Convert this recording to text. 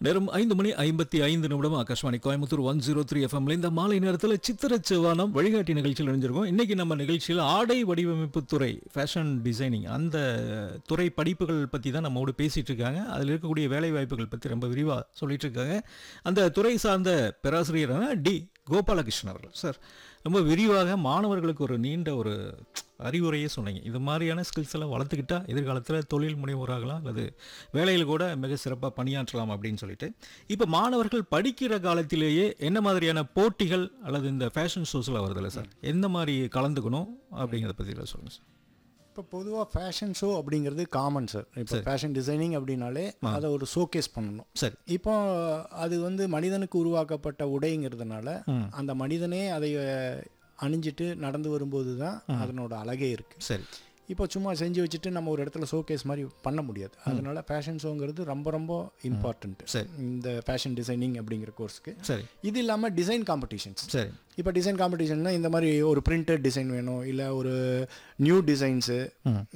நேரம் ஐந்து மணி ஐம்பத்தி ஐந்து நிமிடம் Akashvani Coimbatore one zero three எஃப்எம்ல இந்த மாலை நேரத்தில் சித்திரச்சவானம் வழிகாட்டி நிகழ்ச்சியில் இணைஞ்சிருக்கோம் இன்னைக்கு நம்ம நிகழ்ச்சியில் ஆடை வடிவமைப்பு துறை ஃபேஷன் டிசைனிங் அந்த துறை படிப்புகள் பற்றி தான் நம்மோடு பேசிட்டு இருக்காங்க அதில் இருக்கக்கூடிய வேலை வாய்ப்புகள் பற்றி ரொம்ப விரிவாக சொல்லிட்டு இருக்காங்க அந்த துறை சார்ந்த பேராசிரியரான டி கோபாலகிருஷ்ணன் அவர்கள் சார் ரொம்ப விரிவாக மாணவர்களுக்கு ஒரு நீண்ட ஒரு அறிவுரையே சொன்னீங்க இது மாதிரியான ஸ்கில்ஸ் எல்லாம் வளர்த்துக்கிட்டா எதிர்காலத்தில் தொழில் முனைவோராகலாம் அல்லது வேலையில் கூட மிக சிறப்பாக பணியாற்றலாம் அப்படின்னு சொல்லிட்டு இப்போ மாணவர்கள் படிக்கிற காலத்திலேயே என்ன மாதிரியான போட்டிகள் அல்லது இந்த ஃபேஷன் ஷோஸில் வருதில்ல சார் எந்த மாதிரி கலந்துக்கணும் அப்படிங்கிறத பற்றி சொல்லுங்கள் சார் இப்போ பொதுவாக ஃபேஷன் ஷோ அப்படிங்கிறது காமன் சார் இப்போ ஃபேஷன் டிசைனிங் அப்படின்னாலே அதை ஒரு ஷோகேஸ் பண்ணணும் சரி இப்போ அது வந்து மனிதனுக்கு உருவாக்கப்பட்ட உடைங்கிறதுனால அந்த மனிதனே அதை அஹ், அணிஞ்சிட்டு நடந்து வரும்போது தான் அதனோட அழகே இருக்குது சரி இப்போ சும்மா செஞ்சு வச்சுட்டு நம்ம ஒரு இடத்துல ஷோகேஸ் மாதிரி பண்ண முடியாது அதனால ஃபேஷன் ஷோங்கிறது ரொம்ப ரொம்ப இம்பார்ட்டண்ட் சரி. இந்த ஃபேஷன் டிசைனிங் அப்படிங்கிற கோர்ஸ்க்கு சரி இது இல்லாமல் டிசைன் காம்படிஷன்ஸ் சரி இப்போ டிசைன் காம்படிஷன்னா இந்த மாதிரி ஒரு பிரிண்டட் டிசைன் வேணும் இல்லை ஒரு நியூ டிசைன்ஸு